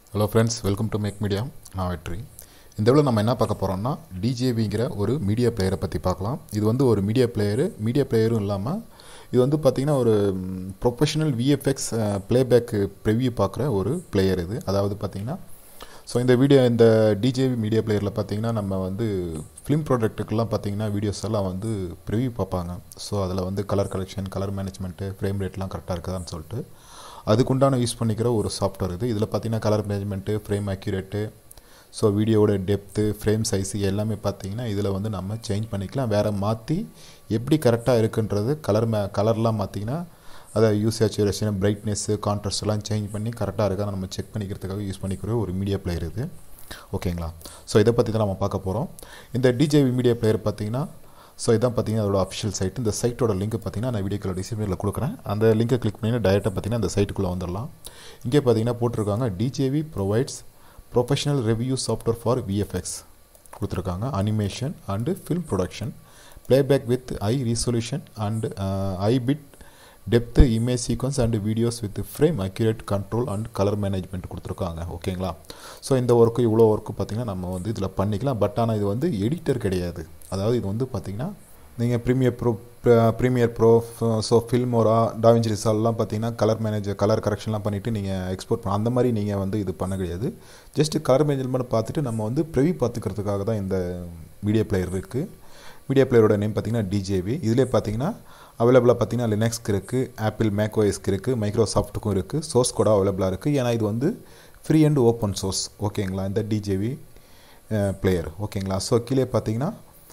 hello friends welcome to Mac Media நான் வெற்றி இந்த இவ்வளோ நம்ம என்ன பார்க்க போகிறோம்னா டிஜேவிங்கிற ஒரு மீடியா பிளேயரை பற்றி பார்க்கலாம் இது வந்து ஒரு மீடியா பிளேயரு மீடியா பிளேயரும் இல்லாமல் இது வந்து பார்த்திங்கன்னா ஒரு ப்ரொஃபஷனல் விஎஃப்எக்ஸ் ப்ளேபேக்கு ப்ரிவ்யூ பார்க்குற ஒரு பிளேயர் இது அதாவது பார்த்திங்கன்னா ஸோ இந்த வீடியோ இந்த டிஜேவி மீடியா பிளேயரில் பார்த்தீங்கன்னா நம்ம வந்து ஃபிலிம் ப்ராடக்ட்டுக்கெல்லாம் பார்த்தீங்கன்னா வீடியோஸ் எல்லாம் வந்து ப்ரிவ்யூ பார்ப்பாங்க ஸோ அதில் வந்து colour collection colour management frame ரேட்லாம் கரெக்டாக இருக்குதான்னு சொல்லிட்டு அதுக்குண்டான யூஸ் பண்ணிக்கிற ஒரு சாஃப்ட்வேர் இது இதில் பார்த்தீங்கன்னா colour management frame accurate so வீடியோவோட டெப்த்து ஃப்ரேம் சைஸு எல்லாமே பார்த்தீங்கன்னா இதில் வந்து நம்ம சேஞ்ச் பண்ணிக்கலாம் வேறு மாற்றி எப்படி கரெக்டாக இருக்குன்றது கலர் மே கலர்லாம் பார்த்தீங்கன்னா அதை யூஸ் சேச்சுரேஷன் பிரைட்னஸ்ஸு கான்ட்ராஸ்ட் எல்லாம் சேஞ்ச் பண்ணி கரெக்டாக இருக்கா நம்ம செக் பண்ணிக்கிறதுக்காக யூஸ் பண்ணிக்கிற ஒரு மீடியா பிளேயர் இது ஓகேங்களா ஸோ இதை பற்றி தான் நம்ம பார்க்க போகிறோம் இந்த டிஜேவி மீடியா பிளேயர் பார்த்தீங்கன்னா ஸோ இதான் பார்த்தீங்கன்னா அதோட அஃபிஷியல் சைட் இந்த சைட்டோட லிங்க் பார்த்தீங்கன்னா நான் வீடியோக்களோட டிஸ்கிரிப்ஷனில் கொடுக்குறேன் அந்த லிங்கை கிளிக் பண்ணி டேரெக்டாக பார்த்தீங்கன்னா அந்த சைட்டுக்குள்ளே வந்துடலாம் இங்கே பார்த்தீங்கன்னா போட்டிருக்காங்க DJV provides professional review software for VFX கொடுத்துருக்காங்க animation and film production playback with high resolution and high bit depth image sequence and videos with frame accurate control and colour management கொடுத்துருக்காங்க ஓகேங்களா ஸோ இந்த work இவ்வளோ work பார்த்திங்கன்னா நம்ம வந்து இதில் பண்ணிக்கலாம் பட் ஆனால் இது வந்து எடிட்டர் கிடையாது அதாவது இது வந்து பார்த்திங்கன்னா நீங்கள் Premiere Pro Premiere Pro so Filmora DaVinci ரிசால்லாம் பார்த்தீங்கன்னா கலர் மேனேஜர் கலர் கரெக்ஷன்லாம் பண்ணிவிட்டு நீங்கள் எக்ஸ்போர்ட் பண்ண அந்த மாதிரி நீங்கள் வந்து இது பண்ண கிடையாது ஜஸ்ட்டு கலர் மேனேஜ்மெண்ட் பார்த்துட்டு நம்ம வந்து ப்ரிவி பார்த்துக்கிறதுக்காக தான் இந்த மீடியா பிளேயர் இருக்குது மீடியா பிளேயரோட நேம் பார்த்தீங்கன்னா டிஜேவி இதிலே பார்த்தீங்கன்னா அவைலபிளாக பார்த்தீங்கன்னா லினக்ஸ்க்கு இருக்குது ஆப்பிள் மேக்ஓஎஸ்க்கு இருக்குது மைக்ரோசாஃப்ட்டுக்கும் இருக்குது சோர்ஸ் கூட அவைலபிளாக இருக்குது ஏன்னா இது வந்து ஃப்ரீ அண்ட் ஓப்பன் சோர்ஸ் ஓகேங்களா இந்த டிஜேவி பிளேயர் ஓகேங்களா ஸோ கீழே பார்த்தீங்கன்னா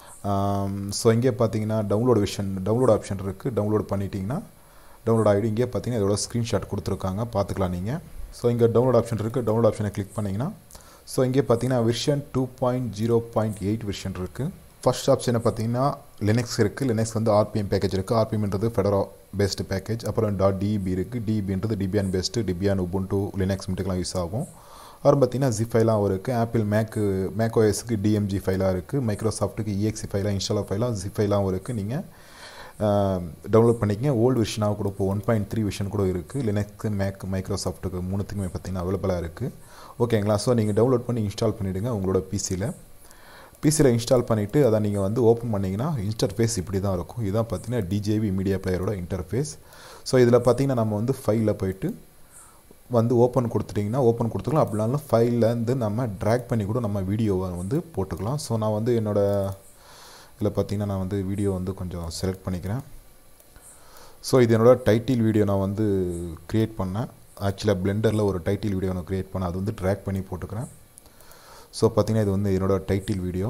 ஸோ இங்கே பார்த்தீங்கன்னா டவுன்லோட் விஷன் டவுன்லோட் ஆப்ஷன் இருக்குது டவுன்லோட் பண்ணிட்டீங்கன்னா டவுன்லோட் ஆகிடும் இங்கே பார்த்தீங்கன்னா இதோட ஸ்க்ரீன்ஷாட் கொடுத்துருக்காங்க பார்த்துக்கலாம் நீங்கள் ஸோ இங்கே டவுன்லோட் ஆப்ஷன் இருக்குது டவுன்லோட் ஆப்ஷனை கிளிக் பண்ணிங்கன்னா ஸோ இங்கே பார்த்தீங்கன்னா version two point zero point eight version இருக்குது ஃபர்ஸ்ட் ஆப்ஷனை பார்த்தீங்கன்னா லினக்ஸ் இருக்குது லினக்ஸ் வந்து ஆர்பிஎம் பேக்கேஜ் இருக்குது ஆர்பிஎம்ன்றது ஃபெடரோ பேஸ்டு பேக்கேஜ் அப்புறம் டாட் டிபி இருக்குது டிபின்றது Debian based Debian Ubuntu Linux மட்டுக்கெலாம் யூஸ் ஆகும் அப்புறம் பார்த்தீங்கன்னா ஜி ஃபைலாகவும் இருக்குது ஆப்பிள் மேக்கு மேக் ஓஎஸ்க்கு டிஎம்ஜி ஃபைலாக இருக்குது மைக்ரோசாஃப்ட்டுக்கு இஎக்ஸி ஃபைலாக இன்ஸ்டாலர் ஃபைலாக ஜி ஃபைலாகவும் இருக்குது நீங்கள் டவுன்லோட் பண்ணிக்கங்க ஓல்டு விஷனாக கூட இப்போ ஒன் பாயிண்ட் த்ரீ விஷன் கூட இருக்குது லினக்ஸு மேக் மைக்ரோசாஃப்ட்டுக்கு மூணுத்துக்குமே பார்த்தீங்கன்னா அவைலபிளாக இருக்குது ஓகேங்களா ஸோ நீங்கள் டவுன்லோட் பண்ணி இன்ஸ்டால் பண்ணிவிடுங்க உங்களோட பிசியில் பிசியில் இன்ஸ்டால் பண்ணிவிட்டு அதை நீங்கள் வந்து ஓப்பன் பண்ணிங்கன்னா இன்டர்ஃபேஸ் இப்படி தான் இருக்கும் இதுதான் பார்த்தீங்கன்னா டிஜேவி மீடியா பிளேயரோட இன்டர்ஃபேஸ் ஸோ இதில் பார்த்தீங்கன்னா நம்ம வந்து ஃபைலில் போயிட்டு வந்து ஓப்பன் கொடுத்துட்டிங்கன்னா ஓப்பன் கொடுத்துக்கலாம் அப்படினாலும் ஃபைல்லேருந்து நம்ம ட்ராக் பண்ணி கூட நம்ம வீடியோவை வந்து போட்டுக்கலாம் ஸோ நான் வந்து என்னோடய இதில் பார்த்தீங்கன்னா நான் வந்து வீடியோ வந்து கொஞ்சம் செலக்ட் பண்ணிக்கிறேன் ஸோ இது என்னோடய டைட்டில் வீடியோ நான் வந்து க்ரியேட் பண்ணேன் ஆக்சுவலாக பிளெண்டரில் ஒரு டைட்டில் வீடியோ நான் க்ரியேட் பண்ணேன் அது வந்து ட்ராக் பண்ணி போட்டுக்கிறேன் ஸோ பார்த்தீங்கன்னா இது வந்து என்னோடய டைட்டில் வீடியோ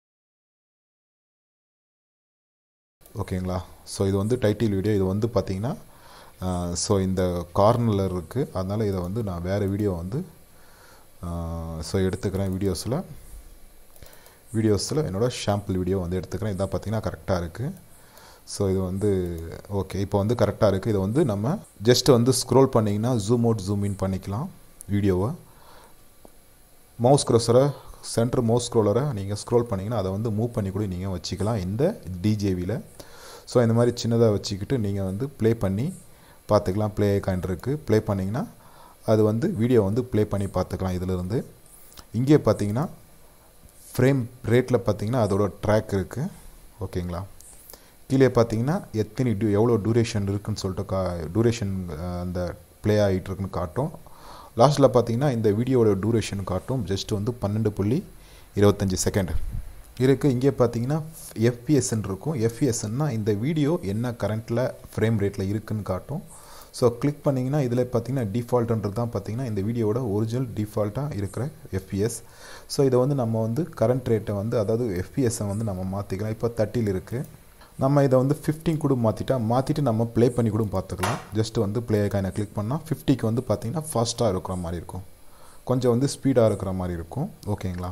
ஓகேங்களா ஸோ இது வந்து டைட்டில் வீடியோ இது வந்து பார்த்தீங்கன்னா ஸோ இந்த கார்னரில் இருக்குது அதனால் இதை வந்து நான் வேறு வீடியோ வந்து ஸோ எடுத்துக்கிறேன் வீடியோஸில் வீடியோஸில் என்னோடய ஷாம்பிள் வீடியோ வந்து எடுத்துக்கிறேன் இதான் பார்த்தீங்கன்னா கரெக்டாக இருக்குது ஸோ இது வந்து ஓகே இப்போ வந்து கரெக்டாக இருக்குது இதை வந்து நம்ம ஜஸ்ட் வந்து ஸ்க்ரோல் பண்ணிங்கன்னா ஜூம் அவுட் ஜூம் இன் பண்ணிக்கலாம் வீடியோவை மவுஸ் க்ரோஸரை சென்டர் மவுஸ் ஸ்க்ரோலரை நீங்கள் ஸ்க்ரோல் பண்ணிங்கன்னா அதை வந்து மூவ் பண்ணி கூட நீங்கள் வச்சுக்கலாம் இந்த டிஜேவியில் ஸோ இந்த மாதிரி சின்னதாக வச்சுக்கிட்டு நீங்கள் வந்து ப்ளே பண்ணி பார்த்துக்கலாம் ப்ளே ஐக்கான் இருக்குது ப்ளே பண்ணிங்கன்னா அது வந்து வீடியோ வந்து ப்ளே பண்ணி பார்த்துக்கலாம் இதிலிருந்து இங்கே பார்த்தீங்கன்னா ஃப்ரேம் ரேட்டில் பார்த்தீங்கன்னா அதோட ட்ராக் இருக்குது ஓகேங்களா கீழே பார்த்தீங்கன்னா எத்தனை டியூ எவ்வளோ டூரேஷன் இருக்குன்னு சொல்லிட்டு கா டூரேஷன் அந்த ப்ளே ஆகிட்டு இருக்குன்னு காட்டும் லாஸ்ட்டில் பார்த்தீங்கன்னா இந்த வீடியோவோட டூரேஷன் காட்டும் ஜஸ்ட் வந்து பன்னெண்டு புள்ளி இருபத்தஞ்சி செகண்ட் இருக்குது இங்கே பார்த்தீங்கன்னா எஃப்பிஎஸ்ன்னு இருக்கும் எஃப்பிஎஸ்ன்னா இந்த வீடியோ என்ன கரண்ட்டில் ஃப்ரேம் ரேட்டில் இருக்குதுன்னு காட்டும் ஸோ கிளிக் பண்ணிங்கன்னா இதில் பார்த்தீங்கன்னா டிஃபால்ட்டுன்றது தான் பார்த்தீங்கன்னா இந்த வீடியோவோட ஒரிஜினல் டிஃபால்ட்டாக இருக்கிற எஃப்பிஎஸ் ஸோ இதை வந்து நம்ம வந்து கரண்ட் ரேட்டை வந்து அதாவது எஃப்பிஎஸ்ஸை வந்து நம்ம மாற்றிக்கலாம் இப்போ தேர்ட்டியில் இருக்குது நம்ம இதை வந்து ஃபிஃப்டின் கூட மாற்றிட்டா மாற்றிட்டு நம்ம ப்ளே பண்ணி கூட பார்த்துக்கலாம் ஜஸ்ட் வந்து ப்ளே ஐக்கானை கிளிக் பண்ணால் ஃபிஃப்டிக்கு வந்து பார்த்திங்கன்னா ஃபாஸ்ட்டாக இருக்கிற மாதிரி இருக்கும் கொஞ்சம் வந்து ஸ்பீடாக இருக்கிற மாதிரி இருக்கும் ஓகேங்களா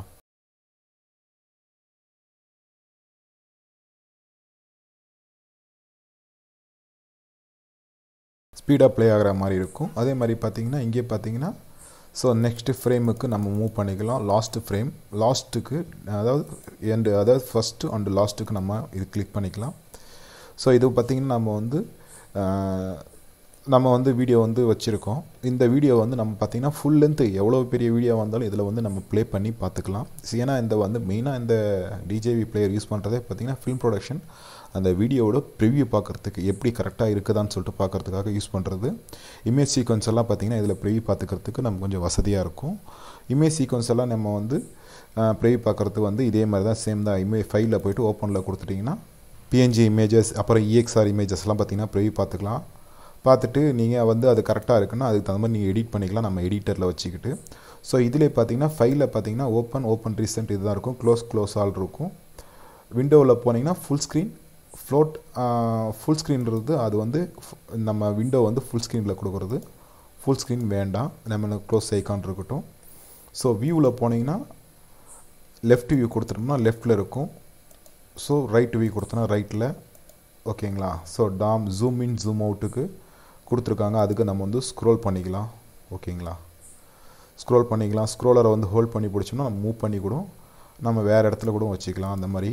ஸ்பீடாக ப்ளே ஆகிற மாதிரி இருக்கும் அதே மாதிரி பார்த்திங்கன்னா இங்கே பார்த்தீங்கன்னா ஸோ நெக்ஸ்ட்டு ஃப்ரேமுக்கு நம்ம மூவ் பண்ணிக்கலாம் லாஸ்ட்டு ஃப்ரேம் லாஸ்ட்டுக்கு அதாவது எண்டு அதாவது ஃபஸ்ட்டு அண்டு லாஸ்ட்டுக்கு நம்ம இது கிளிக் பண்ணிக்கலாம் ஸோ இது பார்த்திங்கன்னா நம்ம வந்து நம்ம வந்து வீடியோ வந்து வச்சுருக்கோம் இந்த வீடியோ வந்து நம்ம பார்த்திங்கன்னா ஃபுல் லென்த்து எவ்வளோ பெரிய வீடியோ வந்தாலும் இதில் வந்து நம்ம ப்ளே பண்ணி பார்த்துக்கலாம் ஏன்னா இந்த வந்து மெயினாக இந்த டிஜேவி பிளேயர் யூஸ் பண்ணுறதே பார்த்திங்கன்னா ஃபிலிம் ப்ரொடக்ஷன் அந்த வீடியோவோட ப்ரிவ்யூ பார்க்குறதுக்கு எப்படி கரெக்டாக இருக்குதான்னு சொல்லிட்டு பார்க்குறதுக்காக யூஸ் பண்ணுறது இமேஜ் சீக்வன்ஸ் எல்லாம் பார்த்திங்கன்னா இதில் ப்ரிவ்யூ பார்த்துக்கிறதுக்கு நம்ம கொஞ்சம் வசதியாக இருக்கும் இமேஜ் சீக்வன்ஸ் எல்லாம் நம்ம வந்து ப்ரிவ்யூ பார்க்குறதுக்கு வந்து இதே மாதிரி தான் சேம் தான் இமே ஃபைலில் போய்ட்டு ஓப்பனில் கொடுத்துட்டிங்கன்னா பிஎன்ஜி இமேஜஸ் அப்புறம் இஎக்ஸ்ஆர் இமேஜஸ்லாம் பார்த்திங்கன்னா ப்ரிவ்யூ பார்த்துக்கலாம் பார்த்துட்டு நீங்கள் வந்து அது கரெக்டாக இருக்குன்னா அதுக்கு தகுந்த மாதிரி நீங்கள் எடிட் பண்ணிக்கலாம் நம்ம எடிட்டரில் வச்சுக்கிட்டு ஸோ இதிலே பார்த்தீங்கன்னா ஃபைலில் பார்த்தீங்கன்னா ஓப்பன் ஓப்பன் ரீசெண்ட் இதுதான் இருக்கும் க்ளோஸ் க்ளோஸ் ஆல் இருக்கும் விண்டோவில் போனீங்கன்னா ஃபுல் ஸ்க்ரீன் ஃப்ளோட் ஃபுல் ஸ்க்ரீன்றது அது வந்து நம்ம விண்டோ வந்து ஃபுல் ஸ்க்ரீனில் கொடுக்குறது ஃபுல் ஸ்க்ரீன் வேண்டாம் நம்ம க்ளோஸ் ஐக்கான் இருக்கட்டும் ஸோ வியூவில் போனீங்கன்னா லெஃப்ட் வியூ கொடுத்துட்டோம்னா லெஃப்ட்டில் இருக்கும் ஸோ ரைட் வியூ கொடுத்தோன்னா ரைட்டில் ஓகேங்களா ஸோ டாம் ஜூம் இன் ஜூம் அவுட்டுக்கு கொடுத்துருக்காங்க அதுக்கு நம்ம வந்து ஸ்க்ரோல் பண்ணிக்கலாம் ஓகேங்களா ஸ்க்ரோல் பண்ணிக்கலாம் ஸ்க்ரோலரை வந்து ஹோல்ட் பண்ணி பிடிச்சோம்னா நம்ம மூவ் பண்ணி கூட நம்ம வேறு இடத்துல கூட வச்சுக்கலாம் அந்த மாதிரி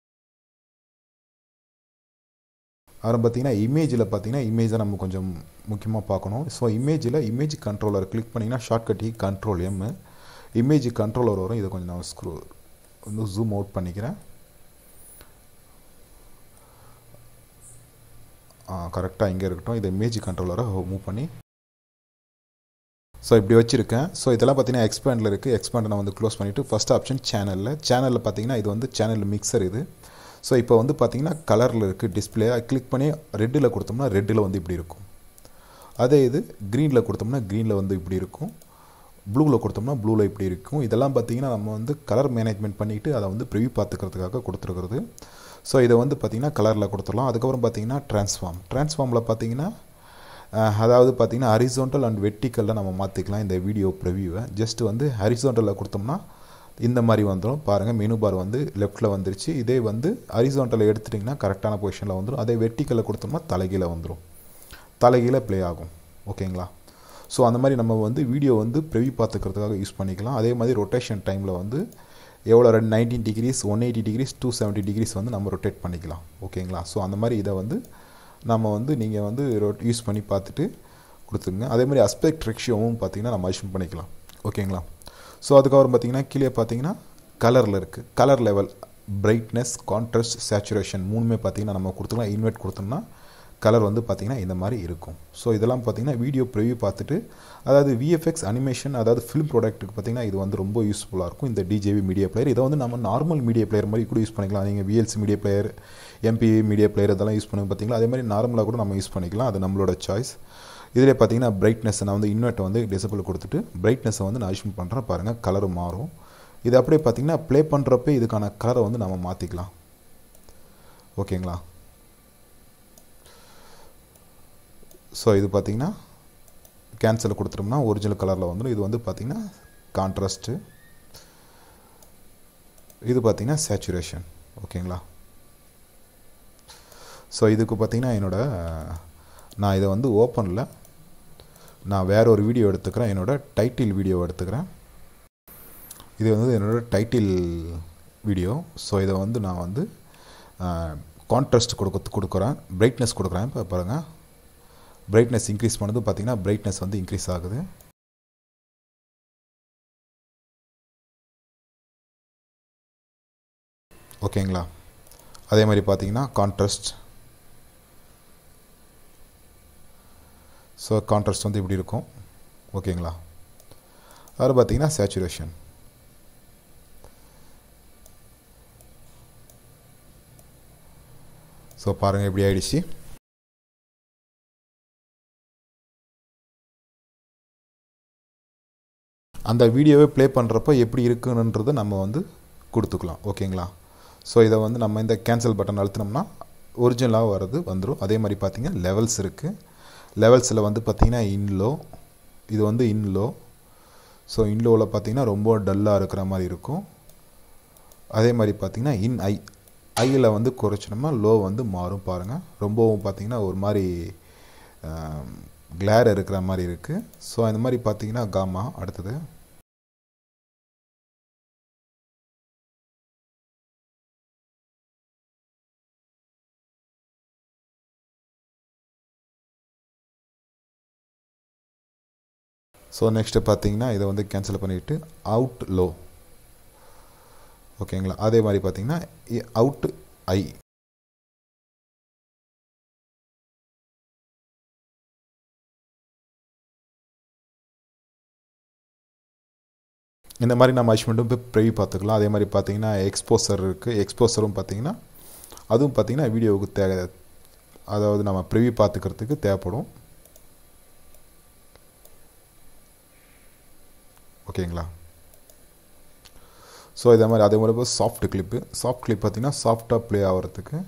அப்புறம் பார்த்தீங்கன்னா இமேஜில் பார்த்தீங்கன்னா இமேஜை நம்ம கொஞ்சம் முக்கியமாக பார்க்கணும் ஸோ இமேஜில் இமேஜ் கண்ட்ரோலர் கிளிக் பண்ணிங்கன்னா ஷார்ட்கட்டி கண்ட்ரோல் எம் இமேஜ் கண்ட்ரோலர் வரும் இதை கொஞ்சம் நான் ஸ்க்ரோ வந்து ஜூம் அவுட் பண்ணிக்கிறேன் கரெக்டாக இங்கே இருக்கட்டும் இதை இமேஜ் கண்ட்ரோலரை மூவ் பண்ணி ஸோ இப்படி வச்சுருக்கேன் ஸோ இதெல்லாம் பார்த்தீங்கன்னா எக்ஸ்பேண்டில் இருக்குது எக்ஸ்பேண்ட் நான் வந்து க்ளோஸ் பண்ணிவிட்டு ஃபஸ்ட் ஆப்ஷன் சேனலில் சேனலில் பார்த்தீங்கன்னா இது வந்து சேனல் மிக்சர் இது ஸோ இப்போ வந்து பார்த்தீங்கன்னா கலரில் இருக்குது டிஸ்பிளே கிளிக் பண்ணி ரெட்டில் கொடுத்தோம்னா ரெட்டில் வந்து இப்படி இருக்கும் அதே இது க்ரீனில் கொடுத்தோம்னா க்ரீனில் வந்து இப்படி இருக்கும் ப்ளூவில் கொடுத்தோம்னா ப்ளூவில் இப்படி இருக்கும் இதெல்லாம் பார்த்தீங்கன்னா நம்ம வந்து கலர் மேனேஜ்மெண்ட் பண்ணிவிட்டு அதை வந்து ப்ரிவியூ பார்த்துக்கிறதுக்காக கொடுத்துருக்குறது ஸோ இதை வந்து பார்த்திங்கன்னா கலரில் கொடுத்துடலாம் அதுக்கப்புறம் பார்த்தீங்கன்னா ட்ரான்ஸ்ஃபார்ம் ட்ரான்ஸ்ஃபார்மில் பார்த்தீங்கன்னா அதாவது பார்த்திங்கன்னா ஹரிசோண்டல் அண்ட் வெட்டிக்கலில் நம்ம மாற்றிக்கலாம் இந்த வீடியோ ப்ரிவியூவை ஜஸ்ட் வந்து ஹரிசோண்டலில் கொடுத்தோம்னா இந்த மாதிரி வந்துடும் பாருங்கள் மெனு பார் வந்து லெஃப்ட்டில் வந்துருச்சு இதே வந்து ஹரிசோண்டலில் எடுத்துட்டிங்கன்னா கரெக்டான பொசிஷனில் வந்துடும் அதே வெட்டிக்கலில் கொடுத்தோம்னா தலைகீழ வந்துடும் தலைகீழ ப்ளே ஆகும் ஓகேங்களா ஸோ அந்த மாதிரி நம்ம வந்து வீடியோ வந்து ப்ரிவியூ பார்த்துக்கிறதுக்காக யூஸ் பண்ணிக்கலாம் அதே மாதிரி ரொட்டேஷன் டைமில் வந்து எவ்வளோ ரெண்டு nineteen degrees one eighty degrees two seventy degrees வந்து நம்ம ரொட்டேட் பண்ணிக்கலாம் ஓகேங்களா ஸோ அந்த மாதிரி இதை வந்து நம்ம வந்து நீங்கள் வந்து யூஸ் பண்ணி பார்த்துட்டு கொடுத்துருங்க அதே மாதிரி அஸ்பெக்ட் ரெக்ஷியோவும் பார்த்தீங்கன்னா நம்ம அஷ்யூம் பண்ணிக்கலாம் ஓகேங்களா ஸோ அதுக்கப்புறம் பார்த்தீங்கன்னா கீழே பார்த்தீங்கன்னா கலரில் இருக்குது colour level brightness contrast saturation மூணுமே பார்த்தீங்கன்னா நம்ம கொடுத்துக்கலாம் இன்வெர்ட் கொடுத்தோம்னா கலர் வந்து பார்த்திங்கன்னா இந்த மாதிரி இருக்கும் ஸோ இதெல்லாம் பார்த்திங்கன்னா வீடியோ ப்ரிவியூ பார்த்துட்டு அதாவது விஎஃப்எக்ஸ் அனிமேஷன் அதாவது ஃபிலிம் ப்ராடக்ட்டுக்கு பார்த்திங்கன்னா இது வந்து ரொம்ப யூஸ்ஃபுல்லாக இருக்கும் இந்த டிஜேவி மீடியா பிளேயர் இதை வந்து நம்ம நார்மல் மீடியா பிளேயர் மாதிரி கூட யூஸ் பண்ணிக்கலாம் நீங்கள் VLC media player MP media player இதெல்லாம் யூஸ் பண்ணுங்க பார்த்தீங்களா அதே மாதிரி நார்மலாக கூட நம்ம யூஸ் பண்ணிக்கலாம் அது நம்மளோட சாய்ஸ் இதில் பார்த்தீங்கன்னா பிரைட்னஸ் நான் வந்து இன்வெர்ட்டை வந்து டிசபிள் கொடுத்துட்டு பிரைட்னஸை வந்து நான் அஷ்யூம் பண்ணுறேன் பாருங்கள் கலர் மாறும் இது அப்படியே பார்த்தீங்கன்னா ப்ளே பண்ணுறப்ப இதுக்கான கலரை வந்து நம்ம மாற்றிக்கலாம் ஓகேங்களா ஸோ இது பார்த்திங்கன்னா கேன்சல் கொடுத்துட்டோம்னா ஒரிஜினல் கலரில் வந்துடும் இது வந்து பார்த்திங்கன்னா கான்ட்ராஸ்ட்டு இது பார்த்திங்கன்னா சேச்சுரேஷன் ஓகேங்களா ஸோ இதுக்கு பார்த்திங்கன்னா என்னோடய நான் இதை வந்து ஓப்பனில் நான் வேற ஒரு வீடியோ எடுத்துக்கிறேன் என்னோடய டைட்டில் வீடியோ எடுத்துக்கிறேன் இது வந்து என்னோடய டைட்டில் வீடியோ ஸோ இதை வந்து நான் வந்து கான்ட்ராஸ்ட் கொடுக்க கொடுக்குறேன் பிரைட்னஸ் கொடுக்குறேன் இப்போ பாருங்கள் பிரைட்னஸ் இன்க்ரீஸ் பண்ணது பார்த்திங்கன்னா பிரைட்னஸ் வந்து இன்க்ரீஸ் ஆகுது ஓகேங்களா அதே மாதிரி பார்த்தீங்கன்னா கான்ட்ராஸ்ட் ஸோ கான்ட்ராஸ்ட் வந்து இப்படி இருக்கும் ஓகேங்களா அது பார்த்தீங்கன்னா சேச்சுரேஷன் ஸோ பாருங்கள் இப்படி ஆயிடுச்சு அந்த வீடியோவை ப்ளே பண்ணுறப்போ எப்படி இருக்குன்றதை நம்ம வந்து கொடுத்துக்கலாம் ஓகேங்களா ஸோ இதை வந்து நம்ம இந்த கேன்சல் பட்டன் அழுத்தினோம்னா ஒரிஜினலாக வர்றது வந்துடும் அதே மாதிரி பார்த்திங்கன்னா லெவல்ஸ் இருக்குது லெவல்ஸில் வந்து பார்த்திங்கன்னா இன்லோ இது வந்து இன்லோ ஸோ இன்லோவில் பார்த்திங்கன்னா ரொம்ப டல்லாக இருக்கிற மாதிரி இருக்கும் அதே மாதிரி பார்த்திங்கன்னா இன் ஐ ஐயில் வந்து குறைச்சினோம்னா லோ வந்து மாறும் பாருங்கள் ரொம்பவும் பார்த்திங்கன்னா ஒரு மாதிரி கிளேர் இருக்கிற மாதிரி இருக்குது ஸோ இந்த மாதிரி பார்த்திங்கன்னா காமா அடுத்தது ஸோ நெக்ஸ்ட்டு பார்த்தீங்கன்னா இதை வந்து கேன்சல் பண்ணிவிட்டு அவுட் லோ ஓகேங்களா அதே மாதிரி பார்த்தீங்கன்னா அவுட் ஐ இந்த மாதிரி நம்ம அஷ்மெண்ட்டும் போய் ப்ரெவி பார்த்துக்கலாம் அதே மாதிரி பார்த்தீங்கன்னா எக்ஸ்போசர் இருக்குது எக்ஸ்போசரும் பார்த்தீங்கன்னா அதுவும் பார்த்தீங்கன்னா வீடியோவுக்கு தே அதாவது நம்ம ப்ரிவியூ பார்த்துக்கிறதுக்கு தேவைப்படும் ஓகேங்களா ஸோ இதே மாதிரி அதே மாதிரி சாஃப்ட் கிளிப்பு சாஃப்ட் கிளிப் பார்த்தீங்கன்னா சாஃப்டாக ப்ளே ஆகிறதுக்கு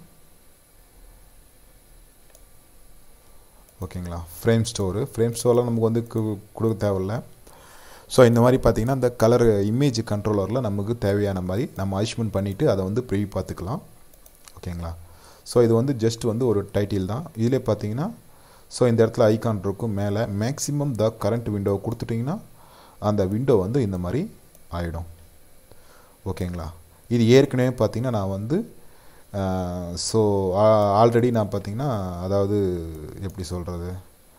ஓகேங்களா ஃப்ரேம் ஸ்டோரு ஃப்ரேம் ஸ்டோரில் நமக்கு வந்து கொடுக்க தேவையில்ல ஸோ இந்த மாதிரி பார்த்தீங்கன்னா இந்த கலர் இமேஜ் கண்ட்ரோலரில் நமக்கு தேவையான மாதிரி நம்ம அட்ஜ்மெண்ட் பண்ணிவிட்டு அதை வந்து ப்ரிவியூ பார்த்துக்கலாம் ஓகேங்களா ஸோ இது வந்து ஜஸ்ட் வந்து ஒரு டைட்டில் தான் இதிலே பார்த்தீங்கன்னா ஸோ இந்த இடத்துல ஐகான் இருக்கும் மேலே மேக்ஸிமம் த கரண்ட் விண்டோ கொடுத்துட்டிங்கன்னா அந்த விண்டோ வந்து இந்த மாதிரி ஆகிடும் ஓகேங்களா இது ஏற்கனவே பார்த்தீங்கன்னா நான் வந்து ஸோ ஆல்ரெடி நான் பார்த்தீங்கன்னா அதாவது எப்படி சொல்கிறது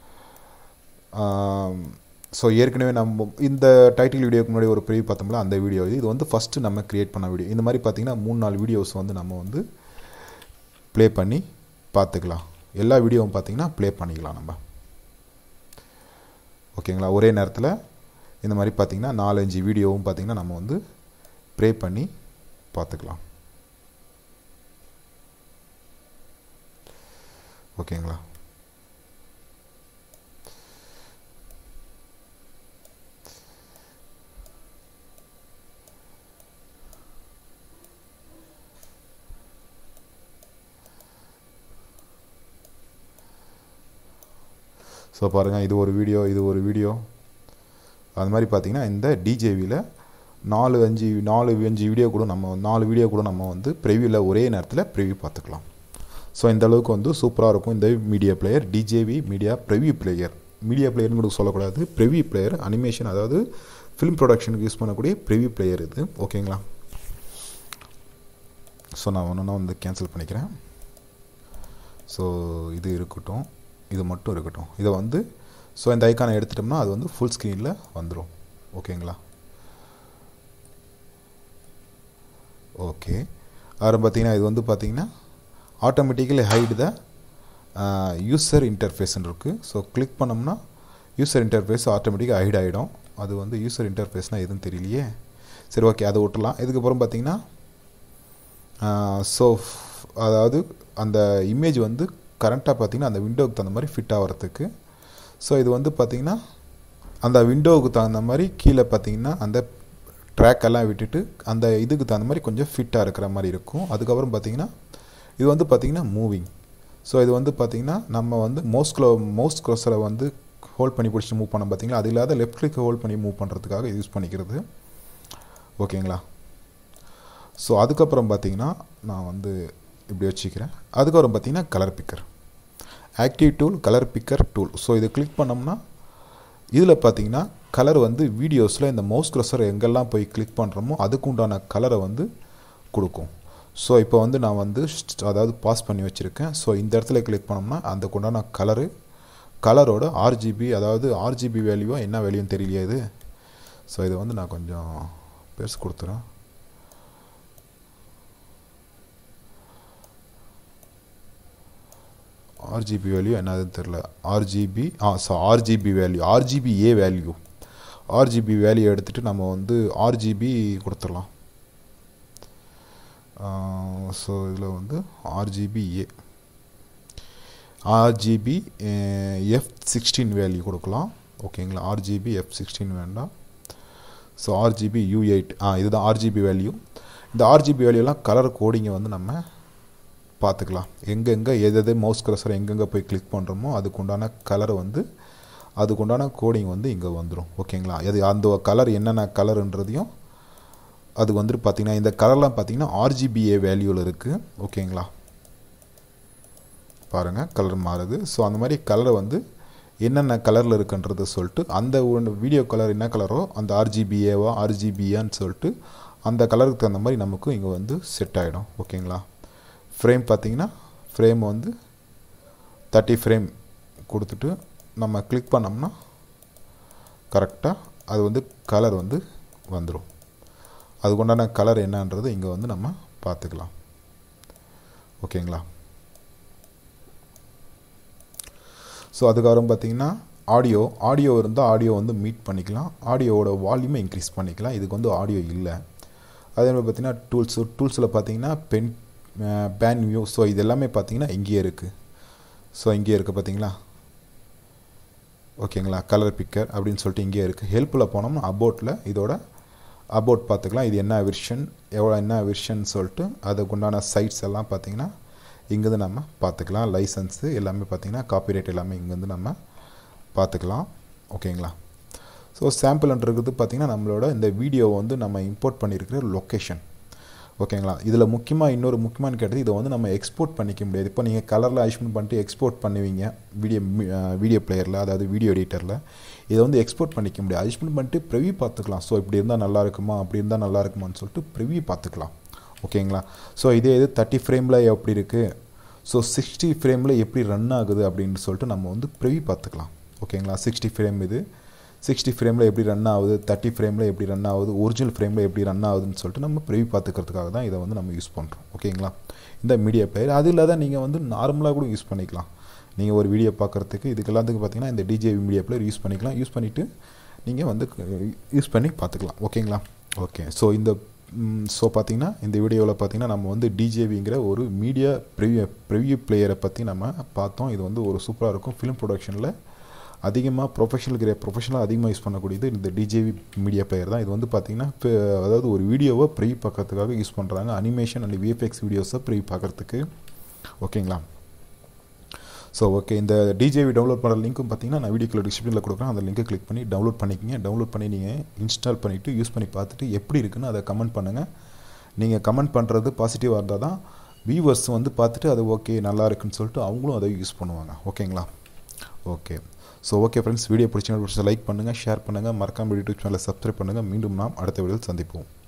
ஸோ ஏற்கனவே நம்ம இந்த டைட்டில் வீடியோக்கு முன்னாடி ஒரு ப்ரிவியூ பார்த்தோம்ல அந்த வீடியோ இது இது வந்து ஃபஸ்ட்டு நம்ம க்ரியேட் பண்ண வீடியோ இந்த மாதிரி பார்த்தீங்கன்னா மூணு நாலு வீடியோஸ் வந்து நம்ம வந்து ப்ளே பண்ணி பார்த்துக்கலாம் எல்லா வீடியோவும் பார்த்தீங்கன்னா ப்ளே பண்ணிக்கலாம் நம்ம ஓகேங்களா ஒரே நேரத்தில் இந்த மாதிரி பார்த்தீங்கன்னா நாலஞ்சு வீடியோவும் பார்த்தீங்கன்னா நம்ம வந்து ப்ளே பண்ணி பார்த்துக்கலாம் ஓகேங்களா ஸோ பாருங்கள் இது ஒரு வீடியோ இது ஒரு வீடியோ அது மாதிரி பார்த்தீங்கன்னா இந்த டிஜேவியில் நாலு அஞ்சு நாலு அஞ்சு வீடியோ கூட நம்ம நாலு வீடியோ கூட நம்ம வந்து ப்ரிவியூவில் ஒரே நேரத்தில் ப்ரிவியூ பார்த்துக்கலாம் ஸோ இந்த அளவுக்கு வந்து சூப்பராக இருக்கும் இந்த media player DJV media preview player media பிளேயர்னு கூட சொல்லக்கூடாது ப்ரிவியூ பிளேயர் அனிமேஷன் அதாவது ஃபிலிம் ப்ரொடக்ஷனுக்கு யூஸ் பண்ணக்கூடிய ப்ரிவியூ பிளேயர் இது ஓகேங்களா ஸோ நான் ஒன்று வந்து கேன்சல் பண்ணிக்கிறேன் ஸோ இது இருக்கட்டும் இது மட்டும் இருக்கட்டும் இதை வந்து ஸோ இந்த ஐக்கானை எடுத்துட்டோம்னா அது வந்து ஃபுல் ஸ்க்ரீனில் வந்துடும் ஓகேங்களா ஓகே அப்புறம் பார்த்தீங்கன்னா இது வந்து பார்த்தீங்கன்னா ஆட்டோமேட்டிக்கலி ஹைடு த யூசர் இன்டர்ஃபேஸ்ன்னு இருக்குது ஸோ கிளிக் பண்ணோம்னா யூசர் இன்டர்ஃபேஸ் ஆட்டோமேட்டிக்காக ஹைட் ஆகிடும் அது வந்து யூசர் இன்டர்ஃபேஸ்னால் எதுவும் தெரியலையே சரி ஓகே அதை விட்டுலாம் இதுக்கப்புறம் பார்த்தீங்கன்னா ஸோ அதாவது அந்த இமேஜ் வந்து கரண்ட்டாக பார்த்தீங்கன்னா அந்த விண்டோவுக்கு தகுந்த மாதிரி ஃபிட் ஆகிறதுக்கு ஸோ இது வந்து பார்த்திங்கன்னா அந்த விண்டோவுக்கு தகுந்த மாதிரி கீழே பார்த்தீங்கன்னா அந்த ட்ராக் எல்லாம் விட்டுட்டு அந்த இதுக்கு தகுந்த மாதிரி கொஞ்சம் ஃபிட்டாக இருக்கிற மாதிரி இருக்கும் அதுக்கப்புறம் பார்த்தீங்கன்னா இது வந்து பார்த்திங்கன்னா மூவிங் ஸோ இது வந்து பார்த்திங்கன்னா நம்ம வந்து மோஸ்ட் க்ளோ மோஸ்ட் க்ரோஸரை வந்து ஹோல்ட் பண்ணி பிடிச்சி மூவ் பண்ண பார்த்தீங்களா அது இல்லாத லெஃப்ட் கிளிக் ஹோல்ட் பண்ணி மூவ் பண்ணுறதுக்காக யூஸ் பண்ணிக்கிறது ஓகேங்களா ஸோ அதுக்கப்புறம் பார்த்தீங்கன்னா நான் வந்து இப்படி வச்சுக்கிறேன் அதுக்கப்புறம் பார்த்தீங்கன்னா colour picker active tool colour picker tool so இது கிளிக் பண்ணோம்னா இதில் பார்த்தீங்கன்னா கலர் வந்து வீடியோஸில் இந்த மவுஸ் க்ரஸர் எங்கெல்லாம் போய் கிளிக் பண்ணுறோமோ அதுக்கு உண்டான கலரை வந்து கொடுக்கும் ஸோ இப்போ வந்து நான் வந்து அதாவது பாஸ் பண்ணி வச்சுருக்கேன் ஸோ இந்த இடத்துல கிளிக் பண்ணோம்னா அதுக்கு உண்டான கலரு கலரோட ஆர்ஜிபி அதாவது ஆர்ஜிபி வேல்யூவா என்ன வேல்யூன்னு தெரியலையே இது ஸோ இதை வந்து நான் கொஞ்சம் பெருசு கொடுத்துறேன் ஆர்ஜிபி வேல்யூ என்னதுன்னு தெரில ஆர்ஜிபி ஆ so RGB value RGB A value RGB value எடுத்துகிட்டு நம்ம வந்து ஆர்ஜிபி கொடுத்துடலாம் ஸோ இதில் வந்து RGB A RGB F sixteen value கொடுக்கலாம் ஓகேங்களா ஆர்ஜிபி எஃப் சிக்ஸ்டீன் வேண்டாம் ஸோ ஆர்ஜிபி யூ எயிட் ஆ இதுதான் ஆர்ஜிபி வேல்யூ இந்த ஆர்ஜிபி வேல்யூலாம் கலர் கோடிங்கை வந்து நம்ம பார்த்துக்கலாம் எங்கெங்கே எது எது மவுஸ் க்ரஸர் எங்கெங்கே போய் கிளிக் பண்ணுறோமோ அதுக்கு உண்டான கலர் வந்து அதுக்கு உண்டான கோடிங் வந்து இங்கே வந்துடும் ஓகேங்களா அது அந்த கலர் என்னென்ன கலருன்றதையும் அது வந்துட்டு பார்த்திங்கன்னா இந்த கலர்லாம் பார்த்திங்கன்னா ஆர்ஜிபிஏ வேல்யூவில் இருக்குது ஓகேங்களா பாருங்கள் கலர் மாறுது ஸோ அந்த மாதிரி கலரை வந்து என்னென்ன கலரில் இருக்குன்றதை சொல்லிட்டு அந்த வீடியோ கலர் என்ன கலரோ அந்த ஆர்ஜிபிஏவா ஆர்ஜிபிஏன்னு சொல்லிட்டு அந்த கலருக்கு தகுந்த மாதிரி நமக்கு இங்கே வந்து செட் ஆகிடும் ஓகேங்களா ஃப்ரேம் பார்த்தீங்கன்னா ஃப்ரேம் வந்து தேர்ட்டி ஃப்ரேம் கொடுத்துட்டு நம்ம கிளிக் பண்ணோம்னா கரெக்டாக அது வந்து கலர் வந்து வந்துடும் அதுக்கு உண்டான கலர் என்னன்றது இங்கே வந்து நம்ம பார்த்துக்கலாம் ஓகேங்களா ஸோ அதுக்கப்புறம் பார்த்தீங்கன்னா ஆடியோ ஆடியோ இருந்தால் ஆடியோ வந்து மீட் பண்ணிக்கலாம் ஆடியோவோட வால்யூமை இன்க்ரீஸ் பண்ணிக்கலாம் இதுக்கு வந்து ஆடியோ இல்லை அதே மாதிரி பார்த்தீங்கன்னா டூல்ஸ் டூல்ஸில் பார்த்தீங்கன்னா பென் பேன் வியூ ஸோ இது எல்லாமே பார்த்தீங்கன்னா இங்கேயே இருக்குது ஸோ இங்கேயே இருக்குது பார்த்தீங்களா ஓகேங்களா கலர் பிக்கர் அப்படின்னு சொல்லிட்டு இங்கேயே இருக்குது ஹெல்ப்பில் போனோம்னா அபோட்டில் இதோட அபோட் பார்த்துக்கலாம் இது என்ன விஷன் எவ்வளோ என்ன விஷன் சொல்லிட்டு அதுக்கு உண்டான சைட்ஸ் எல்லாம் பார்த்தீங்கன்னா இங்கேருந்து நம்ம பார்த்துக்கலாம் லைசன்ஸு எல்லாமே பார்த்தீங்கன்னா காப்பிரைட் எல்லாமே இங்கேருந்து நம்ம பார்த்துக்கலாம் ஓகேங்களா ஸோ சாம்பிள்ன்றது பார்த்திங்கன்னா நம்மளோட இந்த வீடியோவை வந்து நம்ம இம்போர்ட் பண்ணியிருக்கிற லொக்கேஷன் ஓகேங்களா இதில் முக்கியமாக இன்னொரு முக்கியமான கேட்டது இதை வந்து நம்ம எக்ஸ்போர்ட் பண்ணிக்க முடியாது இப்போ நீங்கள் கலரில் அட்ஜஸ்ட்மெண்ட் பண்ணிட்டு எக்ஸ்போர்ட் பண்ணுவீங்க வீடியோ வீடியோ பிளேயரில் அதாவது வீடியோ எடிட்டரில் இதை வந்து எக்ஸ்போர்ட் பண்ணிக்க முடியாது அட்ஜஸ்ட்மெண்ட் பண்ணிட்டு ப்ரிவியூ பார்த்துக்கலாம் ஸோ இப்படி இருந்தால் நல்லா இருக்குமா அப்படி இருந்தால் நல்லா இருக்குமான்னு சொல்லிட்டு ப்ரிவியூ பார்த்துக்கலாம் ஓகேங்களா ஸோ இதே இது தேர்ட்டி ஃப்ரேமில் எப்படி இருக்குது ஸோ சிக்ஸ்டி ஃப்ரேமில் எப்படி ரன் ஆகுது அப்படின்னு சொல்லிட்டு நம்ம வந்து ப்ரிவியூ பார்த்துக்கலாம் ஓகேங்களா சிக்ஸ்டி ஃப்ரேம் இது சிக்ஸ்டி ஃப்ரேமில் எப்படி ரன் ஆகுது தேர்ட்டி ஃப்ரேமில் எப்படி ரன் ஆகுது ஒரிஜினல் ஃப்ரேமில் எப்படி ரன் ஆகுதுன்னு சொல்லிட்டு நம்ம ப்ரிவியூ பார்த்துக்கிறதுக்காக தான் இதை வந்து நம்ம யூஸ் பண்ணுறோம் ஓகேங்களா இந்த மீடியா பிளேயர் அது இல்லாத நீங்கள் வந்து நார்மலாக கூட யூஸ் பண்ணிக்கலாம் நீங்கள் ஒரு வீடியோ பார்க்குறதுக்கு இதுக்கு எல்லாத்துக்கும் பார்த்தீங்கன்னா இந்த டிஜேவி மீடியா பிளேயர் யூஸ் பண்ணிக்கலாம் யூஸ் பண்ணிவிட்டு நீங்கள் வந்து யூஸ் பண்ணி பார்த்துக்கலாம் ஓகேங்களா ஓகே ஸோ இந்த ஸோ பார்த்தீங்கன்னா இந்த வீடியோவில் பார்த்தீங்கன்னா நம்ம வந்து டிஜேவிங்கிற ஒரு மீடியா ப்ரிவியூ ப்ரிவியூ பிளேயரை பற்றி நம்ம பார்த்தோம் இது வந்து ஒரு சூப்பராக இருக்கும் ஃபிலிம் ப்ரொடக்ஷனில் அதிகமாக ப்ரொஃபஷனல் கிரே ப்ரொஃபஷனலாக அதிகமாக யூஸ் பண்ணக்கூடியது இந்த டிஜேவி மீடியா பிளேயர் தான் இது வந்து பார்த்திங்கன்னா இப்போ அதாவது ஒரு வீடியோவை ப்ரிவியூ பார்க்கறதுக்காக யூஸ் பண்ணுறாங்க அனிமேஷன் அண்ட் விஎஃப்எக்ஸ் வீடியோஸை ப்ரிவியூ பார்க்குறதுக்கு ஓகேங்களா ஸோ ஓகே இந்த டிஜேவி டவுன்லோட் பண்ணுற லிங்க்கும் பார்த்தீங்கன்னா நான் வீடியோக்குள்ள டிஸ்கிரிப்ஷனில் கொடுக்குறேன் அந்த லிங்கை கிளிக் பண்ணி டவுன்லோட் பண்ணிக்கிங்க டவுன்லோட் பண்ணி நீங்கள் இன்ஸ்டால் பண்ணிவிட்டு யூஸ் பண்ணி பார்த்துட்டு எப்படி இருக்குன்னு அதை கமெண்ட் பண்ணுங்கள் நீங்கள் கமெண்ட் பண்ணுறது பாசிட்டிவாக இருந்தால் தான் வியூவர்ஸ் வந்து பார்த்துட்டு அது ஓகே நல்லா இருக்குன்னு சொல்லிட்டு அவங்களும் அதை யூஸ் பண்ணுவாங்க ஓகேங்களா okay so okay friends video பிடிச்சிங்க லைக் பண்ணுங்கள் ஷேர் பண்ணுங்கள் மறக்காமல் யூடியூப் சேனலை சப்ஸ்கிரைப் பண்ணுங்கள் மீண்டும் நாம் அடுத்த வீடியோவில் சந்திப்போம்